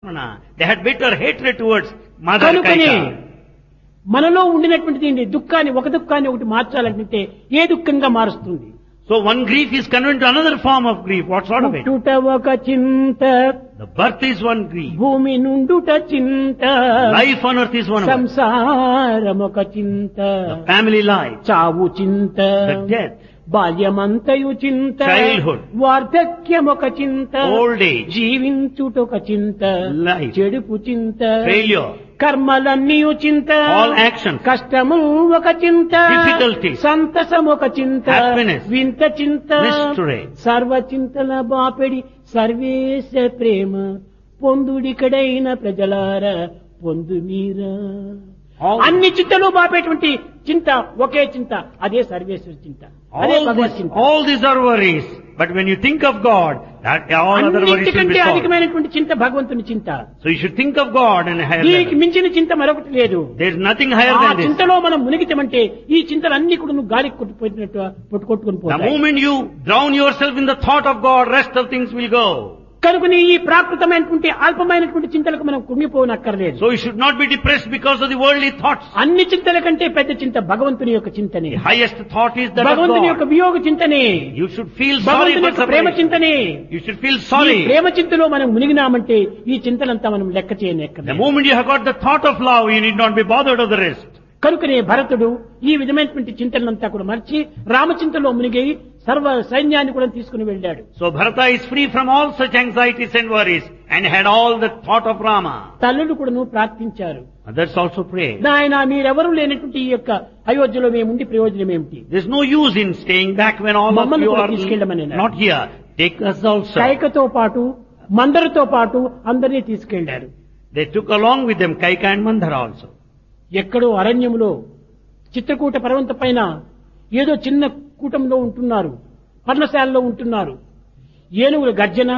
They had bitter hatred towards Mother కనుకనే Kaika. మనలో ఉండినటువంటి దీన్ని దుఃఖాన్ని ఒక దుఃఖాన్ని ఒకటి మార్చాలంటే ఏ దుఃఖంగా మారుస్తుంది So one grief is converted to another form of grief. What sort of it? పుట్టుట ఒక చింత The birth is one grief. భూమి నుండుట చింత Life on earth is one of it. సంసారం ఒక చింత The family life, చావు చింత the death, బాల్యమంతయు చింత Childhood. వార్ధక్యం ఒక చింత old age, జీవించుట ఒక చింత Life. చెడుపు చింత failure, కర్మలన్నీ చింత all actions, కష్టము ఒక చింత Difficulties. సంతసం ఒక చింత Happiness. వింత చింత Mystery. సర్వ చింతల బాపెడి సర్వేశ ప్రేమ పొందుడికడైన ప్రజలార పొందు మీరా all, అన్ని చింతలు బాపేటువంటి చింత ఒకే చింత అదే సర్వేశ్వర చింత అదే all, భగవత్ this, చింత all these are worries. But when you think of God, that all other worries will అన్నిటికంటే be solved. అధికమైనటువంటి చింత భగవంతుని చింత So you should think of God and higher దీనికి level. మించిన చింత మరొకటి లేదు There is nothing higher ఆ than this. చింతలో మనం మునిగితమంటే ఈ చింతలన్నీ కూడా నువ్వు గాలికి కొట్టుకుపోయినట్టు కొట్టు కొట్టుకుని The పోతాయి moment you drown yourself in the thought of God, rest of things will go. కనుకని ఈ ప్రాకృతమైనటువంటి అల్పమైనటువంటి చింతలకు మనం కుంగిపోనక్కర్లేదు So you should not be depressed because of the worldly thoughts. అన్ని చింతల కంటే పెద్ద చింత భగవంతుని యొక్క చింతనే The highest thought is that of భగవంతుని యొక్క God. వియోగ చింతనే You should feel sorry భగవంతుని for యొక్క ప్రేమ separation. చింతనే You should feel ఈ sorry. ప్రేమ చింతలో మనం మునిగినామంటే ఈ చింతలంతా మనం లెక్క The చేయనెక్కలేదు moment you have got the thought of love, you need not be bothered of the rest. కనుకనే భరతుడు ఈ విధమైనటువంటి చింతనంతా కూడా మర్చి రామచింతలో మునిగి సర్వ సైన్యాన్ని కూడా తీసుకుని వెళ్ళాడు So Bharata is free from all such anxieties and worries and had all the thought of Rama. తల్లులు కూడాను ప్రార్థించారు Others also pray. నాయన మీరెవరూ లేనటువంటి ఈ యొక్క అయోధ్యలో మేముండి ప్రయోజనం ఏమిటి There's no use in staying back when all of మమ్మల్ని you కూడా are తీసుకెళ్ళమని అన్నారు. not here. Take us also. కైకతో పాటు మందరితో పాటు అందరినీ తీసుకెళ్లారు They took along with them Kaika and Mandhara also. ఎక్కడో అరణ్యములో చిత్రకూట పర్వత పైన ఏదో చిన్న కూటంలో ఉంటున్నారు పర్ణశాలలో ఉంటున్నారు ఏనుగుల గర్జన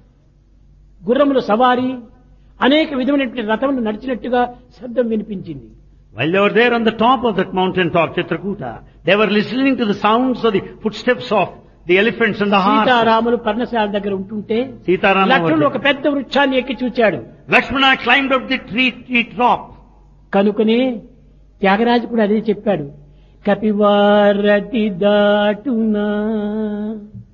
గుర్రముల సవారి అనేక విధమైనటువంటి రథములు నడిచినట్టుగా శబ్దం వినిపించింది While they were there on the top of that mountain top, Chitrakuta, they were listening to the sounds of the footsteps of the elephants and the horses. సీతారాములు పర్ణశాల దగ్గర ఉంటుంటే Sitaram లక్ష్మణుడు ఒక was there. పెద్ద వృక్షాన్ని ఎక్కి చూచాడు Lakshmana climbed up the tree, tree top. కనుకనే త్యాగరాజు కూడా అదే చెప్పాడు కపివారతి దాటునా